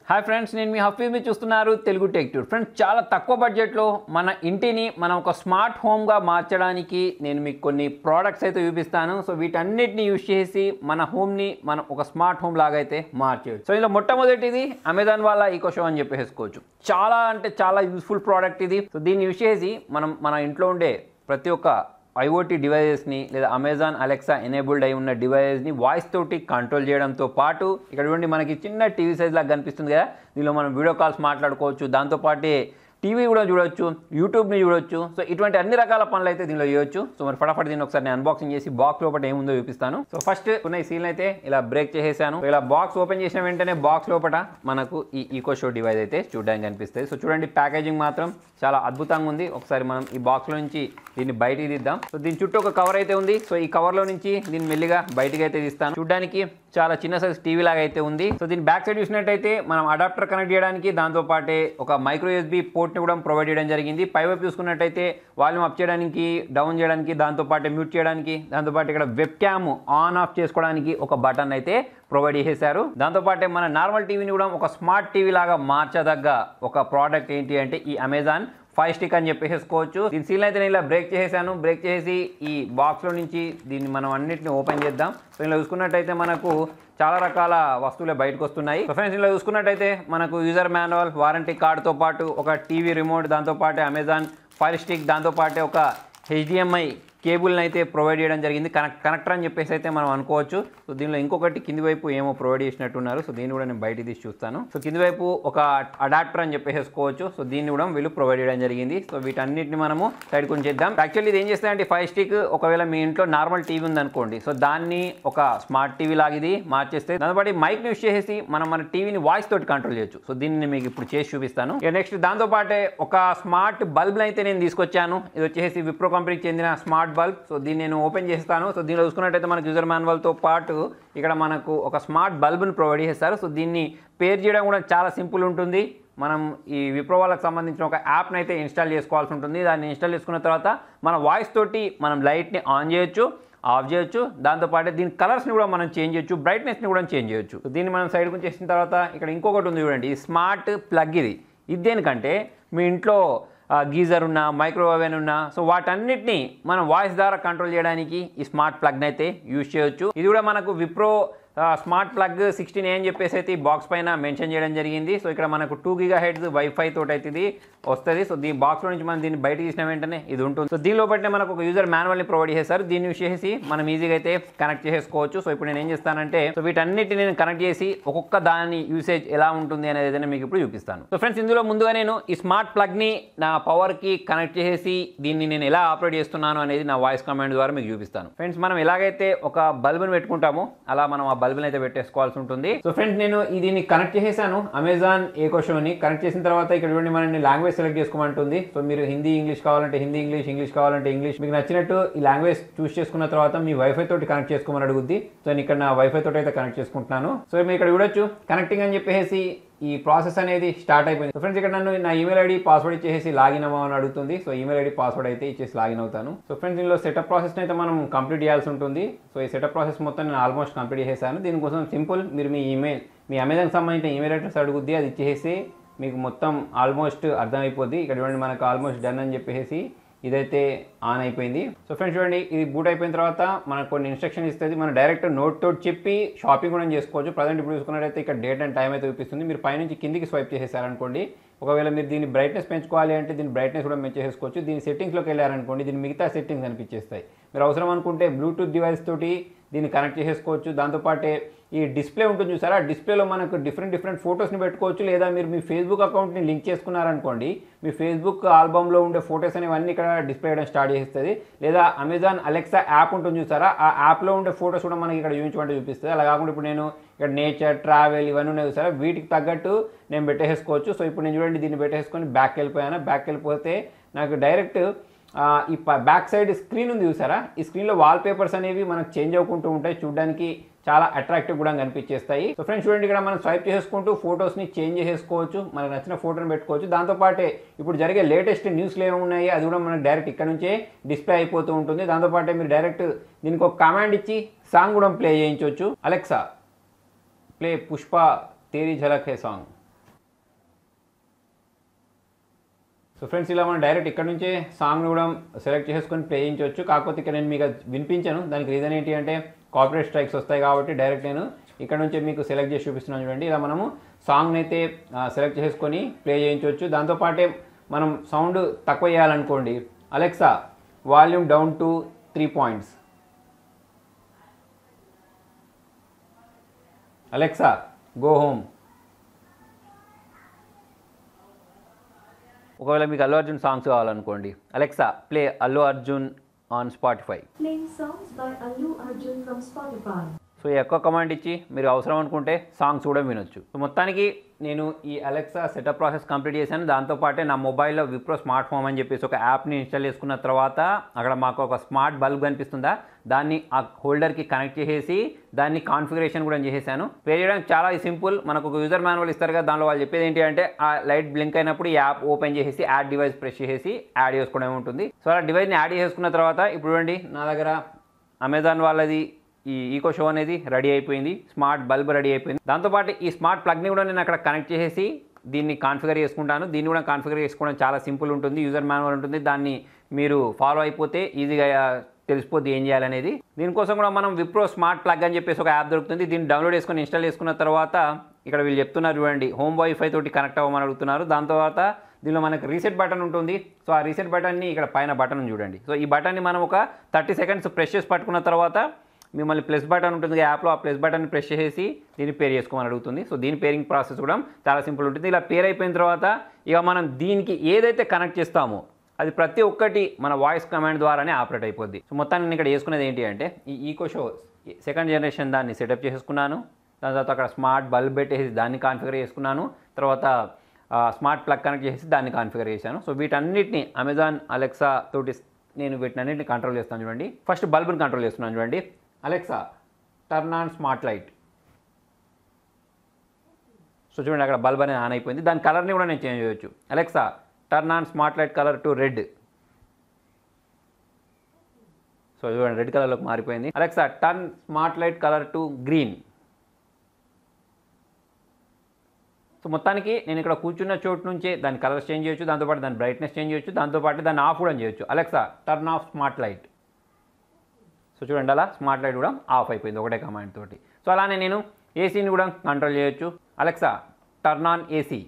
Hi friends నేను మీ హఫీజ్ మీరు చూస్తున్నారు తెలుగు టెక్ టూర్ ఫ్రెండ్స్ చాలా తక్కువ బడ్జెట్లో మన ఇంటిని మనం ఒక స్మార్ట్ హోమ్గా మార్చడానికి నేను మీకు కొన్ని ప్రోడక్ట్స్ అయితే చూపిస్తాను సో వీటన్నిటిని యూజ్ చేసి మన హోమ్ని మనం ఒక స్మార్ట్ హోమ్ లాగా అయితే మార్చేయచ్చు సో ఇందులో మొట్టమొదటిది అమెజాన్ వాళ్ళ ఈకో షో అని చెప్పేసుకోవచ్చు చాలా అంటే చాలా యూస్ఫుల్ ప్రోడక్ట్ ఇది సో దీన్ని యూజ్ చేసి మనం మన ఇంట్లో ఉండే ప్రతి ఒక్క ఐఓటీ డివైజెస్ని లేదా అమెజాన్ అలెక్సా ఎనేబుల్డ్ అయి ఉన్న డివైజెస్ని వాయిస్ తోటి కంట్రోల్ చేయడంతో పాటు ఇక్కడ చూడండి మనకి చిన్న టీవీ సైజ్ లాగా కనిపిస్తుంది కదా దీనిలో మనం వీడియో కాల్స్ మాట్లాడుకోవచ్చు దాంతోపాటే టీవీ కూడా చూడొచ్చు యూట్యూబ్ని చూడొచ్చు సో ఇటువంటి అన్ని రకాల పనులు అయితే దీనిలో చేయొచ్చు సో మరి ఫటాఫట్ దీన్ని ఒకసారి నేను అన్బాక్సింగ్ చేసి బాక్స్ లోపల ఏముందో చూపిస్తాను సో ఫస్ట్ ఉన్న ఈ సీల్ అయితే ఇలా బ్రేక్ చేసేసాను సో ఇలా బాక్స్ ఓపెన్ చేసిన వెంటనే బాక్స్ లోపల మనకు ఈ ఈకో షో డివైస్ అయితే చూడడానికి కనిపిస్తుంది సో చూడండి ప్యాకేజింగ్ మాత్రం చాలా అద్భుతంగా ఉంది ఒకసారి మనం ఈ బాక్స్లో నుంచి దీన్ని బయటికి తీద్దాం సో దీని చుట్టూ ఒక కవర్ అయితే ఉంది సో ఈ కవర్లో నుంచి దీన్ని మెల్లిగా బయటికి అయితే తీస్తాను చూడడానికి చాలా చిన్న సైజ్ టీవీ లాగా అయితే ఉంది సో దీని బ్యాక్ సైడ్ చూసినట్టయితే మనం అడాప్టర్ కనెక్ట్ చేయడానికి దాంతో పాటే ఒక మైక్రో యూఎస్బీ పోర్ట్ని కూడా ప్రొవైడ్ చేయడం జరిగింది పై వైపు చూసుకున్నట్టయితే వాల్యూమ్ అప్ చేయడానికి డౌన్ చేయడానికి దాంతో పాటు మ్యూట్ చేయడానికి దాంతో పాటు ఇక్కడ వెబ్ క్యామ్ ఆన్ ఆఫ్ చేసుకోవడానికి ఒక బటన్ అయితే ప్రొవైడ్ చేశారు దాంతో పాటే మన నార్మల్ టీవీని కూడా ఒక స్మార్ట్ టీవీ లాగా మార్చదగ్గ ఒక ప్రోడక్ట్ ఏంటి అంటే ఈ అమెజాన్ ఫైవ్ స్టిక్ అని చెప్పేసుకోవచ్చు దీని సీల్ అయితే నేను ఇలా బ్రేక్ చేసేసాను బ్రేక్ చేసి ఈ బాక్స్లో నుంచి దీన్ని మనం అన్నిటిని ఓపెన్ చేద్దాం సో ఇలా చూసుకున్నట్టయితే మనకు చాలా రకాల వస్తువులే బయటకు వస్తున్నాయి సో ఫ్రెండ్స్ ఇలా చూసుకున్నట్టయితే మనకు యూజర్ మాన్యువల్ వారంటీ కార్డుతో పాటు ఒక టీవీ రిమోట్ దాంతో పాటు అమెజాన్ ఫైర్ స్టిక్ దాంతో పాటే ఒక హెచ్డిఎంఐ కేబుల్ని అయితే ప్రొవైడ్ చేయడం జరిగింది కనెక్ట్ కనెక్టర్ అని చెప్పేసి అయితే మనం అనుకోవచ్చు సో దీనిలో ఇంకొకటి కింది వైపు ఏమో ప్రొవైడ్ చేసినట్టున్నారు సో దీన్ని కూడా నేను బయట తీసి చూస్తాను సో కింది వైపు ఒక అడాప్టర్ అని చెప్పేసుకోవచ్చు సో దీన్ని కూడా వీళ్ళు ప్రొవైడ్ చేయడం జరిగింది సో వీటన్నిటిని మనము సైడ్ కొంచెం చేద్దాం యాక్చువల్లీ ఇది ఏం చేస్తాయంటే ఫైవ్ స్టిక్ ఒకవేళ మీ ఇంట్లో నార్మల్ టీవీ ఉంది అనుకోండి సో దాన్ని ఒక స్మార్ట్ టీవీ లాగా ఇది మార్చేస్తే దాంతోపాటు మైక్ యూస్ చేసి మనం మన టీవీని వాయిస్ తోటి కంట్రోల్ చేయొచ్చు సో దీన్ని నేను మీకు ఇప్పుడు చేసి చూపిస్తాను ఇక నెక్స్ట్ దాంతో పాటే ఒక స్మార్ట్ బల్బ్ అయితే నేను తీసుకొచ్చాను ఇది వచ్చేసి విప్రో కంపెనీకి చెందిన స్మార్ట్ బల్బ్ సో దీన్ని నేను ఓపెన్ చేస్తాను సో దీనిలో చూసుకున్నట్టయితే మనకు యూజర్ మాన్యువల్తో పాటు ఇక్కడ మనకు ఒక స్మార్ట్ బల్బ్ని ప్రొవైడ్ చేస్తారు సో దీన్ని పేర్ చేయడం కూడా చాలా సింపుల్ ఉంటుంది మనం ఈ విప్రో వాళ్ళకి సంబంధించిన ఒక యాప్ని అయితే ఇన్స్టాల్ చేసుకోవాల్సి ఉంటుంది దాన్ని ఇన్స్టాల్ చేసుకున్న తర్వాత మన వాయిస్ తోటి మనం లైట్ని ఆన్ చేయొచ్చు ఆఫ్ చేయొచ్చు దాంతోపాటు దీని కలర్స్ని కూడా మనం చేంజ్ చేయొచ్చు బ్రైట్నెస్ని కూడా చేంజ్ చేయొచ్చు సో దీన్ని మనం సైడ్ కొంచెం చేసిన తర్వాత ఇక్కడ ఇంకొకటి ఉంది చూడండి ఈ స్మార్ట్ ప్లగ్ ఇది ఇది దేనికంటే మీ ఇంట్లో గీజర్ ఉన్నా మైక్రో ఓవెన్ ఉన్నా సో వాటన్నిటిని మనం వాయిస్ ద్వారా కంట్రోల్ చేయడానికి ఈ స్మార్ట్ ప్లగ్ని అయితే యూజ్ చేయొచ్చు ఇది కూడా మనకు Wipro smart plug sixteen A అని చెప్పేసి అయితే ఈ బాక్స్ పైన మెన్షన్ చేయడం జరిగింది సో ఇక్కడ మనకు టూ గిగా హెడ్స్ వైఫై తోటి అయితే ఇది వస్తుంది సో దీని బాక్స్లో నుంచి మనం దీన్ని బయట తీసిన వెంటనే ఇది ఉంటుంది సో దీనిలో బట్టే మనకు ఒక యూజర్ మాన్యువల్ని ప్రొవైడ్ చేశారు దీన్ని యూజ్ చేసి మనం ఈజీగా అయితే కనెక్ట్ చేసుకోవచ్చు సో ఇప్పుడు నేను ఏం చేస్తానంటే సో వీటన్నిటిని నేను కనెక్ట్ చేసి ఒక్కొక్క దాని యూసేజ్ ఎలా ఉంటుంది అనేది అయితే మీకు ఇప్పుడు చూపిస్తాను సో ఫ్రెండ్స్ ఇందులో ముందుగా నేను ఈ స్మార్ట్ ప్లగ్ని నా పవర్కి కనెక్ట్ చేసి దీన్ని నేను ఎలా ఆపరేట్ చేస్తున్నాను అనేది నా వాయిస్ కమాండ్ ద్వారా మీకు చూపిస్తాను ఫ్రెండ్స్ మనం ఎలాగైతే ఒక బల్బ్ని పెట్టుకుంటామో అలా మనం ఆ బల్బ్ని అయితే పెట్టేసుకోవాల్సి ఉంటుంది సో ఫ్రెండ్స్ నేను దీన్ని కనెక్ట్ చేసేసాను అమెజాన్ ఏకో షోని కనెక్ట్ చేసిన తర్వాత ఇక్కడ చూడండి మనని లాంగ్వేజ్ సెలెక్ట్ చేసుకోమంటుంది సో మీరు హిందీ ఇంగ్లీష్ కావాలంటే హిందీ ఇంగ్లీష్ ఇంగ్లీష్ కావాలంటే ఇంగ్లీష్ మీకు నచ్చినట్టు ఈ లాంగ్వేజ్ చూస్ చేసుకున్న తర్వాత మీ వైఫై తోటి కనెక్ట్ చేసుకోమని అడుగుద్ది సో నేను ఇక్కడ నా వైఫై తోటి అయితే కనెక్ట్ చేసుకుంటున్నాను సో మీరు ఇక్కడ చూడొచ్చు కనెక్టింగ్ అని చెప్పేసి ఈ ప్రాసెస్ అనేది స్టార్ట్ అయిపోయింది సో ఫ్రెండ్స్ ఇక్కడ నన్ను నా ఈమెయిల్ ఐడి పాస్వర్డ్ ఇచ్చేసి లాగిన్ అవ్వమని అడుగుతుంది సో ఈమెయిల్ ఐడి పాస్వర్డ్ అయితే ఇచ్చేసి లాగిన్ అవుతాను సో ఫ్రెండ్స్ దీనిలో సెటప్ ప్రాసెస్ అయితే మనం కంప్లీట్ చేయాల్సి ఉంటుంది సో ఈ సెటప్ ప్రాసెస్ మొత్తం నేను ఆల్మోస్ట్ కంప్లీట్ చేశాను దీనికోసం సింపుల్ మీరు మీ ఈమెయిల్ మీ అమెజాన్ సంబంధించిన ఈమెయిల్ అడ్రస్ అడుగుద్ది అది ఇచ్చేసి మీకు మొత్తం ఆల్మోస్ట్ అర్థమైపోద్ది ఇక్కడ చూడండి మనకు ఆల్మోస్ట్ డన్ అని చెప్పేసి ఇదైతే ఆన్ అయిపోయింది సో ఫ్రెండ్స్ చూడండి ఇది బూట్ అయిపోయిన తర్వాత మనకు కొన్ని ఇన్స్ట్రక్షన్ ఇస్తుంది మనం డైరెక్ట్ నోట్ తోటి చెప్పి షాపింగ్ కూడా చేసుకోవచ్చు ప్రజెంట్ ఇప్పుడు చూసుకున్నట్టయితే ఇక్కడ డేట్ అండ్ టైం అయితే చూపిస్తుంది మీరు పైనుంచి కిందికి స్వైప్ చేసేసారనుకోండి ఒకవేళ మీరు దీన్ని బ్రైట్నెస్ పెంచుకోవాలి అంటే దీని బ్రైట్నెస్ కూడా పెంచేసుకోవచ్చు దీని సెట్టింగ్స్లోకి వెళ్ళారనుకోండి దీని మిగతా సెట్టింగ్స్ అనిపించేస్తాయి మీరు అవసరం అనుకుంటే బ్లూటూత్ డివైస్ తోటి దీన్ని కనెక్ట్ చేసేసుకోవచ్చు దాంతోపాటే ఈ డిస్ప్లే ఉంటుంది చూసారా ఆ డిస్ప్లేలో మనకు డిఫరెంట్ డిఫరెంట్ ఫొటోస్ని పెట్టుకోవచ్చు లేదా మీరు మీ ఫేస్బుక్ అకౌంట్ని లింక్ చేసుకున్నారనుకోండి మీ ఫేస్బుక్ ఆల్బమ్లో ఉండే ఫొటోస్ అనేవన్నీ ఇక్కడ డిస్ప్లే చేయడం స్టార్ట్ చేస్తుంది లేదా అమెజాన్ అలెక్సా యాప్ ఉంటుంది చూసారా ఆ యాప్లో ఉండే ఫొటోస్ కూడా మనకి ఇక్కడ చూపించమంటే చూపిస్తుంది అలా కాకుండా ఇప్పుడు నేను ఇక్కడ నేచర్ ట్రావెల్ ఇవన్నీ ఉన్నాయి చూసారా వీటికి తగ్గట్టు నేను పెట్టేసుకోవచ్చు సో ఇప్పుడు నేను చూడండి దీన్ని పెట్టేసుకొని బ్యాక్ వెళ్ళిపోయాను బ్యాక్ వెళ్ళిపోతే నాకు డైరెక్ట్ ఈ బ్యాక్ సైడ్ స్క్రీన్ ఉంది చూసారా ఈ స్క్రీన్లో వాల్ పేపర్స్ అనేవి మనకు చేంజ్ అవ్వకుంటూ ఉంటాయి చూడడానికి చాలా అట్రాక్టివ్ కూడా కనిపించేస్తాయి సో ఫ్రెండ్స్ చూడండి ఇక్కడ మనం స్వైప్ చేసుకుంటూ ఫొటోస్ని చేంజ్ చేసుకోవచ్చు మనకు నచ్చిన ఫోటోని పెట్టుకోవచ్చు దాంతోపాటే ఇప్పుడు జరిగే లేటెస్ట్ న్యూస్లు ఏమి ఉన్నాయి అది కూడా మనకు డైరెక్ట్ ఇక్కడ నుంచే డిస్ప్లే అయిపోతూ ఉంటుంది దాంతోపాటే మీరు డైరెక్ట్ దీనికి ఒక కమాండ్ ఇచ్చి సాంగ్ కూడా ప్లే చేయించవచ్చు అలెక్సా ప్లే పుష్ప తేరీ ఝలక్ హే సాంగ్ సో ఫ్రెండ్స్ ఇలా మనం డైరెక్ట్ ఇక్కడ నుంచే సాంగ్ని కూడా సెలెక్ట్ చేసుకొని ప్లే చేయించవచ్చు కాకపోతే ఇక్కడ నేను మీకు అది వినిపించాను దానికి రీజన్ ఏంటి అంటే కాపరేట్ స్ట్రైక్స్ వస్తాయి కాబట్టి డైరెక్ట్ నేను ఇక్కడ నుంచే మీకు సెలెక్ట్ చేసి చూపిస్తున్నాను చూడండి ఇలా మనము సాంగ్ని అయితే సెలెక్ట్ చేసుకొని ప్లే చేయించవచ్చు దాంతోపాటే మనం సౌండ్ తక్కువ చేయాలనుకోండి Alexa volume down to three points Alexa go home ఒకవేళ మీకు అల్లు అర్జున్ సాంగ్స్ కావాలనుకోండి Alexa play Allu Arjun on Spotify Playing songs by Allu Arjun from Spotify. So ఈ ఎక్కువ కమాండ్ ఇచ్చి మీరు అవసరం అనుకుంటే సాంగ్స్ కూడా వినొచ్చు సో మొత్తానికి నేను ఈ అలెక్సా సెటప్ ప్రాసెస్ కంప్లీట్ చేశాను దాంతోపాటే నా మొబైల్లో విప్రో స్మార్ట్ ఫోన్ అని చెప్పేసి ఒక యాప్ని ఇన్స్టాల్ చేసుకున్న తర్వాత అక్కడ మాకు ఒక స్మార్ట్ బల్బ్ కనిపిస్తుందా దాన్ని ఆ హోల్డర్కి కనెక్ట్ చేసేసి దాన్ని కాన్ఫిగరేషన్ కూడా చేసేసాను పే చేయడానికి చాలా సింపుల్ మనకు ఒక యూజర్ మాన్యువల్ ఇస్తారు కదా దానిలో వాళ్ళు చెప్పేది ఏంటి అంటే ఆ లైట్ బ్లింక్ అయినప్పుడు ఈ యాప్ ఓపెన్ చేసేసి యాడ్ డివైస్ ప్రెస్ చేసేసి యాడ్ చేసుకోవడం ఉంటుంది సో అలా డివైస్ని యాడ్ చేసుకున్న తర్వాత ఇప్పుడు చూడండి నా దగ్గర అమెజాన్ వాళ్ళది ఈ ఈకో షో అనేది రెడీ అయిపోయింది స్మార్ట్ బల్బ్ రెడీ అయిపోయింది దాంతోపాటు ఈ స్మార్ట్ ప్లగ్ని కూడా నేను అక్కడ కనెక్ట్ చేసేసి దీన్ని కాన్ఫిగర్ చేసుకుంటాను దీన్ని కూడా కాన్ఫిగర్ చేసుకోవడం చాలా సింపుల్ ఉంటుంది యూజర్ మాన్యువల్ ఉంటుంది దాన్ని మీరు ఫాలో అయిపోతే ఈజీగా తెలిసిపోద్ది ఏం చేయాలనేది దీనికోసం కూడా మనం విప్రో స్మార్ట్ ప్లగ్ అని చెప్పేసి ఒక యాప్ దొరుకుతుంది దీన్ని డౌన్లోడ్ చేసుకొని ఇన్స్టాల్ చేసుకున్న తర్వాత ఇక్కడ వీళ్ళు చెప్తున్నారు చూడండి హోమ్ వైఫై తోటి కనెక్ట్ అవ్వమని అడుగుతున్నారు దాని తర్వాత దీనిలో మనకు రీసెట్ బటన్ ఉంటుంది సో ఆ రీసెట్ బటన్ని ఇక్కడ పైన బటన్ చూడండి సో ఈ బటన్ని మనం ఒక థర్టీ సెకండ్స్ ప్రెస్ చేసి పట్టుకున్న తర్వాత మిమ్మల్ని ప్లస్ బటన్ ఉంటుంది యాప్లో ఆ ప్లస్ బటన్ ప్రెస్ చేసి దీన్ని పేర్ చేసుకోమని అడుగుతుంది సో దీని పేరింగ్ ప్రాసెస్ కూడా చాలా సింపుల్ ఉంటుంది ఇలా పేర్ అయిపోయిన తర్వాత ఇక మనం దీనికి ఏదైతే కనెక్ట్ చేస్తామో అది ప్రతి ఒక్కటి మన వాయిస్ కమాండ్ ద్వారానే ఆపరేట్ అయిపోద్ది సో మొత్తాన్ని నేను ఇక్కడ చేసుకునేది ఏంటి అంటే ఈ ఈకో షో సెకండ్ జనరేషన్ దాన్ని సెటప్ చేసుకున్నాను దాని తర్వాత అక్కడ స్మార్ట్ బల్బ్ పెట్టేసి దాన్ని కాన్ఫిగర్ చేసుకున్నాను తర్వాత ఆ, స్మార్ట్ ప్లగ్ కనెక్ట్ చేసి దాన్ని కాన్ఫిగర్ చేశాను సో వీటన్నిటిని అమెజాన్ అలెక్సా తోటి నేను వీటినన్నింటిని కంట్రోల్ చేస్తాను చూడండి ఫస్ట్ బల్బ్ని కంట్రోల్ చేస్తున్నాను చూడండి Alexa turn on smart light so చూడండి అక్కడ బల్బ్ అనేది ఆన్ అయిపోయింది దాని కలర్ని కూడా నేను చేంజ్ చేయొచ్చు Alexa turn on smart light colour to red so చూడండి రెడ్ కలర్లోకి మారిపోయింది Alexa turn smart light colour to green so మొత్తానికి నేను ఇక్కడ కూర్చున్న చోటు నుంచే దాని కలర్స్ చేంజ్ చేయొచ్చు దాంతోపాటు దాని బ్రైట్నెస్ చేంజ్ చేయొచ్చు దాంతోపాటు దాన్ని ఆఫ్ కూడా చేయొచ్చు Alexa turn off smart light so చూడండి అలా స్మార్ట్ లైట్ కూడా ఆఫ్ అయిపోయింది ఒకటే కమాండ్ తోటి సో అలానే నేను ఏసీని కూడా కంట్రోల్ చేయొచ్చు Alexa turn on AC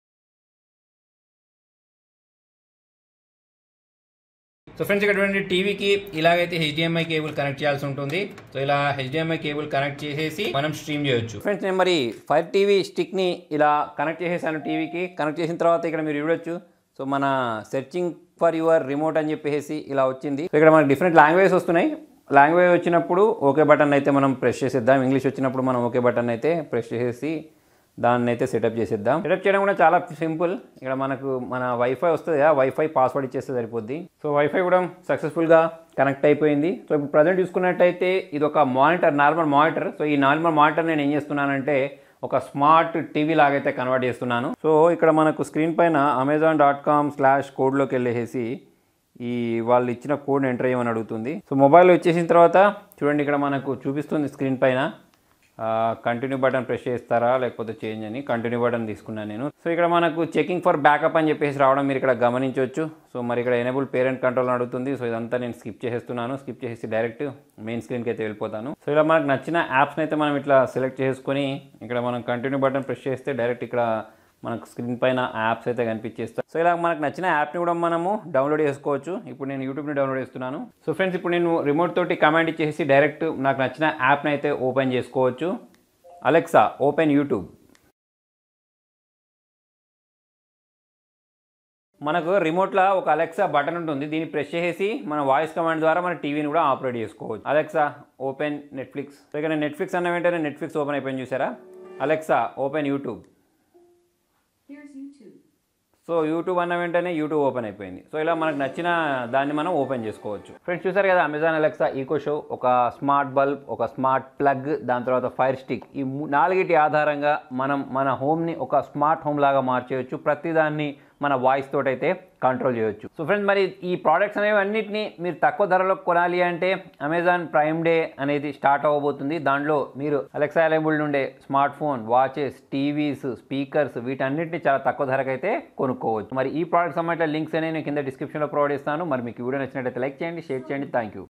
so friends ఇక్కడ చూడండి టీవీకి ఇలాగైతే హెచ్డిఎంఐ కేబుల్ కనెక్ట్ చేయాల్సి ఉంటుంది సో ఇలా హెచ్డిఎంఐ కేబుల్ కనెక్ట్ చేసేసి మనం స్ట్రీమ్ చేయొచ్చు ఫ్రెండ్స్ నేను మరి ఫైర్ టీవీ స్టిక్ని ఇలా కనెక్ట్ చేసేసాను టీవీకి కనెక్ట్ చేసిన తర్వాత ఇక్కడ మీరు చూడొచ్చు సో మన సెర్చింగ్ ఫర్ యువర్ రిమోట్ అని చెప్పేసి ఇలా వచ్చింది సో ఇక్కడ మనకి డిఫరెంట్ లాంగ్వేజ్ వస్తున్నాయి లాంగ్వేజ్ వచ్చినప్పుడు ఓకే బటన్ అయితే మనం ప్రెస్ చేసేద్దాం ఇంగ్లీష్ వచ్చినప్పుడు మనం ఓకే బటన్ అయితే ప్రెస్ చేసేసి దాన్ని అయితే సెటప్ చేసేద్దాం సెటప్ చేయడం కూడా చాలా సింపుల్ ఇక్కడ మనకు మన వైఫై వస్తుంది కదా వైఫై పాస్వర్డ్ ఇచ్చేస్తే సరిపోద్ది సో వైఫై కూడా సక్సెస్ఫుల్గా కనెక్ట్ అయిపోయింది సో ఇప్పుడు ప్రజెంట్ చూసుకున్నట్టయితే ఇది ఒక మానిటర్ నార్మల్ మానిటర్ సో ఈ నార్మల్ మానిటర్ నేను ఏం చేస్తున్నానంటే ఒక స్మార్ట్ టీవీ లాగైతే కన్వర్ట్ చేస్తున్నాను సో ఇక్కడ మనకు స్క్రీన్ పైన అమెజాన్ డాట్ కామ్ స్లాష్ కోడ్లోకి వెళ్ళేసి ఈ వాళ్ళు ఇచ్చిన కోడ్ ఎంటర్ చేయమని అడుగుతుంది సో మొబైల్ వచ్చేసిన తర్వాత చూడండి ఇక్కడ మనకు చూపిస్తుంది స్క్రీన్ పైన కంటిన్యూ బటన్ ప్రెస్ చేస్తారా లేకపోతే చేంజ్ అని కంటిన్యూ బటన్ తీసుకున్నాను నేను సో ఇక్కడ మనకు చెకింగ్ ఫర్ బ్యాకప్ అని చెప్పేసి రావడం మీరు ఇక్కడ గమనించవచ్చు సో మరి ఇక్కడ ఎనేబుల్ పేరెంట్ కంట్రోల్ అడుగుతుంది సో ఇదంతా నేను స్కిప్ చేసేస్తున్నాను స్కిప్ చేసి డైరెక్ట్ మెయిన్ స్క్రీన్కి అయితే వెళ్ళిపోతాను సో ఇలా మనకు నచ్చిన యాప్స్ని అయితే మనం ఇట్లా సెలెక్ట్ చేసుకొని ఇక్కడ మనం కంటిన్యూ బటన్ ప్రెస్ చేస్తే డైరెక్ట్ ఇక్కడ మనకు స్క్రీన్ పైన యాప్స్ అయితే కనిపించేస్తాయి సో ఇలా మనకు నచ్చిన యాప్ని కూడా మనము డౌన్లోడ్ చేసుకోవచ్చు ఇప్పుడు నేను యూట్యూబ్ని డౌన్లోడ్ చేస్తున్నాను సో ఫ్రెండ్స్ ఇప్పుడు నేను రిమోట్ తోటి కమాండ్ ఇచ్చేసి డైరెక్ట్ నాకు నచ్చిన యాప్ని అయితే ఓపెన్ చేసుకోవచ్చు అలెక్సా ఓపెన్ యూట్యూబ్ మనకు రిమోట్లో ఒక అలెక్సా బటన్ ఉంటుంది దీన్ని ప్రెస్ చేసి మన వాయిస్ కమాండ్ ద్వారా మన టీవీని కూడా ఆపరేట్ చేసుకోవచ్చు అలెక్సా ఓపెన్ నెట్ఫ్లిక్స్ సో ఇక్కడ నెట్ఫ్లిక్స్ అన్న వెంటనే నెట్ఫ్లిక్స్ ఓపెన్ అయిపోయింది చూసారా Alexa open YouTube Here's YouTube. So YouTube అన్న వెంటనే యూట్యూబ్ ఓపెన్ అయిపోయింది సో ఇలా మనకు నచ్చిన దాన్ని మనం ఓపెన్ చేసుకోవచ్చు ఫ్రెండ్స్ చూసారు కదా అమెజాన్ అలెక్సా ఈకో షో ఒక స్మార్ట్ బల్బ్ ఒక స్మార్ట్ ప్లగ్ దాని తర్వాత ఫైర్ స్టిక్ ఈ ము- నాలుగిటి ఆధారంగా మనం మన హోమ్ని ఒక స్మార్ట్ హోమ్ లాగా మార్చేయచ్చు ప్రతిదాన్ని మన వాయిస్ తోటి అయితే కంట్రోల్ చేయొచ్చు సో ఫ్రెండ్స్ మరి ఈ ప్రోడక్ట్స్ అనేవి అన్నిటిని మీరు తక్కువ ధరలో కొనాలి అంటే అమెజాన్ ప్రైమ్ డే అనేది స్టార్ట్ అవ్వబోతుంది దాంట్లో మీరు అలెక్సా అవైలబుల్ ఉండే smart phone watches TVs speakers వీటన్నిటిని చాలా తక్కువ ధరకైతే కొనుక్కోవచ్చు మరి ఈ ప్రోడక్ట్ సంబంధించిన లింక్స్ అనేవి నేను కింద డిస్క్రిప్షన్లో ప్రొవైడ్ చేస్తాను మరి మీకు ఈ వీడియో నచ్చినట్లయితే లైక్ చేయండి షేర్ చేయండి థ్యాంక్ యూ